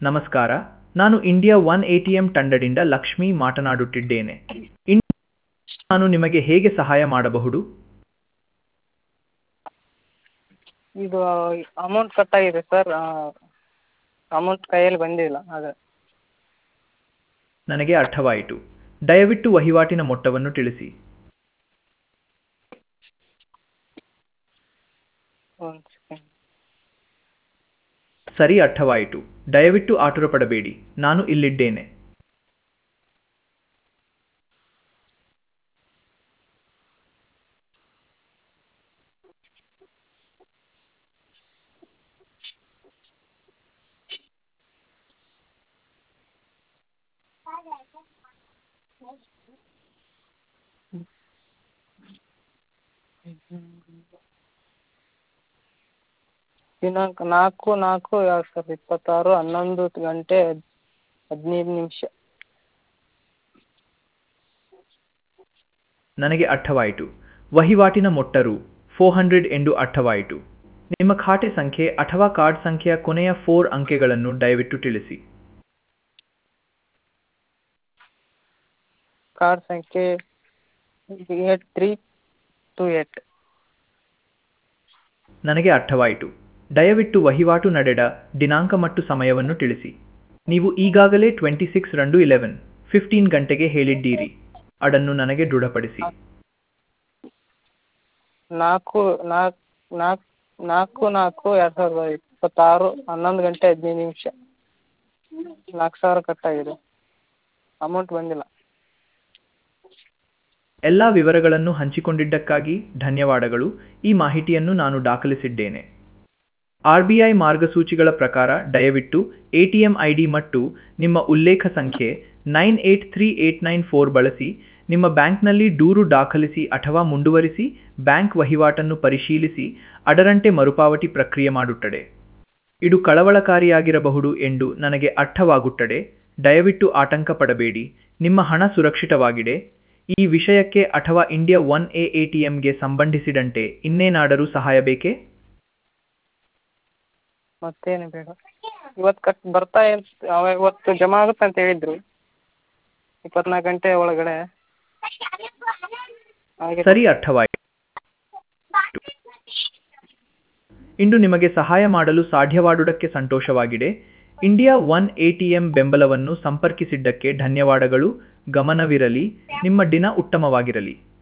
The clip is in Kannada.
ನಮಸ್ಕಾರ ನಾನು ಇಂಡಿಯಾ ಒನ್ ಎಟಿಎಂ ತಂಡದಿಂದ ಲಕ್ಷ್ಮಿ ಮಾತನಾಡುತ್ತಿದ್ದೇನೆ ಇಂದು ನಾನು ನಿಮಗೆ ಹೇಗೆ ಸಹಾಯ ಮಾಡಬಹುದು ಇದು ಅಮೌಂಟ್ ಕಟ್ಟಾಗಿದೆ ಸರ್ ಅಮೌಂಟ್ ಕೈಯಲ್ಲಿ ಬಂದಿಲ್ಲ ಅದೇ ನನಗೆ ಅರ್ಥವಾಯಿತು ದಯವಿಟ್ಟು ವಹಿವಾಟಿನ ಮೊತ್ತವನ್ನು ತಿಳಿಸಿ ಒಂದು ಸೆಕೆಂಡ್ ಸರಿ ಅರ್ಥವಾಯಿತು ದಯವಿಟ್ಟು ಆತುರಪಡಬೇಡಿ ನಾನು ಇಲ್ಲಿದ್ದೇನೆ ದಿನಾಂಕ ನಾಲ್ಕು ನಾಲ್ಕು ಎರಡು ಸಾವಿರದ ಇಪ್ಪತ್ತಾರು ಹನ್ನೊಂದು ಗಂಟೆ ಹದಿನೈದು ನಿಮಿಷ ನನಗೆ ಅರ್ಥವಾಯಿತು ವಹಿವಾಟಿನ ಮೊತ್ತ ರು ಫೋರ್ ಹಂಡ್ರೆಡ್ ಎಂದು ಅರ್ಥವಾಯಿತು ನಿಮ್ಮ ಖಾತೆ ಸಂಖ್ಯೆ ಅಥವಾ ಕಾರ್ಡ್ ಸಂಖ್ಯೆಯ ಕೊನೆಯ ಫೋರ್ ಅಂಕೆಗಳನ್ನು ದಯವಿಟ್ಟು ತಿಳಿಸಿ ಕಾರ್ಡ್ ಸಂಖ್ಯೆ ಏಟ್ ತ್ರೀ ಟು ಏಟ್ ನನಗೆ ಅರ್ಥವಾಯಿತು ದಯವಿಟ್ಟು ವಹಿವಾಟು ನಡೆದ ದಿನಾಂಕ ಮತ್ತು ಸಮಯವನ್ನು ತಿಳಿಸಿ ನೀವು ಈಗಾಗಲೇ ಟ್ವೆಂಟಿ ಸಿಕ್ಸ್ ರಂದು ಇಲೆವೆನ್ ಫಿಫ್ಟೀನ್ ಗಂಟೆಗೆ ಹೇಳಿದ್ದೀರಿ ಅದನ್ನು ನನಗೆ ದೃಢಪಡಿಸಿ ನಾಲ್ಕು ನಾಲ್ಕು ನಾಲ್ಕು ನಾಲ್ಕು ನಾಲ್ಕು ಎರಡು ಸಾವಿರದ ಇಪ್ಪತ್ತಾರು ಹನ್ನೊಂದು ಗಂಟೆ ಹದಿನೈದು ನಿಮಿಷ ನಾಲ್ಕು ಸಾವಿರ ಕಟ್ಟಾಗಿದೆ ಅಮೌಂಟ್ ಬಂದಿಲ್ಲ ಎಲ್ಲ ವಿವರಗಳನ್ನು ಹಂಚಿಕೊಂಡಿದ್ದಕ್ಕಾಗಿ ಧನ್ಯವಾದಗಳು ಈ ಮಾಹಿತಿಯನ್ನು ನಾನು ದಾಖಲಿಸಿದ್ದೇನೆ ಆರ್ ಬಿ ಐ ಮಾರ್ಗಸೂಚಿಗಳ ಪ್ರಕಾರ ದಯವಿಟ್ಟು A T M I D ಮತ್ತು ನಿಮ್ಮ ಉಲ್ಲೇಖ ಸಂಖ್ಯೆ nine eight three eight nine four ಬಳಸಿ ನಿಮ್ಮ ಬ್ಯಾಂಕ್ನಲ್ಲಿ ದೂರು ದಾಖಲಿಸಿ ಅಥವಾ ಮುಂದುವರಿಸಿ ಬ್ಯಾಂಕ್ ವಹಿವಾಟನ್ನು ಪರಿಶೀಲಿಸಿ ಅದರಂತೆ ಮರುಪಾವತಿ ಪ್ರಕ್ರಿಯೆ ಮಾಡುತ್ತದೆ ಇದು ಕಳವಳಕಾರಿಯಾಗಿರಬಹುದು ಎಂದು ನನಗೆ ಅರ್ಥವಾಗುತ್ತದೆ ದಯವಿಟ್ಟು ಆತಂಕ ಪಡಬೇಡಿ ನಿಮ್ಮ ಹಣ ಸುರಕ್ಷಿತವಾಗಿದೆ ಈ ವಿಷಯಕ್ಕೆ ಅಥವಾ India one A A T ಎಂಗೆ ಸಂಬಂಧಿಸಿದಂತೆ ಇನ್ನೇನಾದರೂ ಸಹಾಯ ಬೇಕೇ ಮತ್ತೇನು ಬೇಡ ಇವತ್ತು ಕಟ್ ಬರ್ತಾ ಇರ್ತ ಅವ ಇವತ್ತು ಜಮಾ ಆಗುತ್ತೆ ಅಂತ ಹೇಳಿದ್ರು ಇಪ್ಪತ್ನಾಲ್ಕು ಗಂಟೆ ಒಳಗಡೆ ಹಾಗೆ ಸರಿ ಅರ್ಥವಾಯಿತು ಇಂದು ನಿಮಗೆ ಸಹಾಯ ಮಾಡಲು ಸಾಧ್ಯವಾದುದಕ್ಕೆ ಸಂತೋಷವಾಗಿದೆ ಇಂಡಿಯಾ ಒನ್ ಎಟಿಎಂ ಬೆಂಬಲವನ್ನು ಸಂಪರ್ಕಿಸಿದ್ದಕ್ಕೆ ಧನ್ಯವಾದಗಳು ಗಮನವಿರಲಿ ನಿಮ್ಮ ದಿನ ಉತ್ತಮವಾಗಿರಲಿ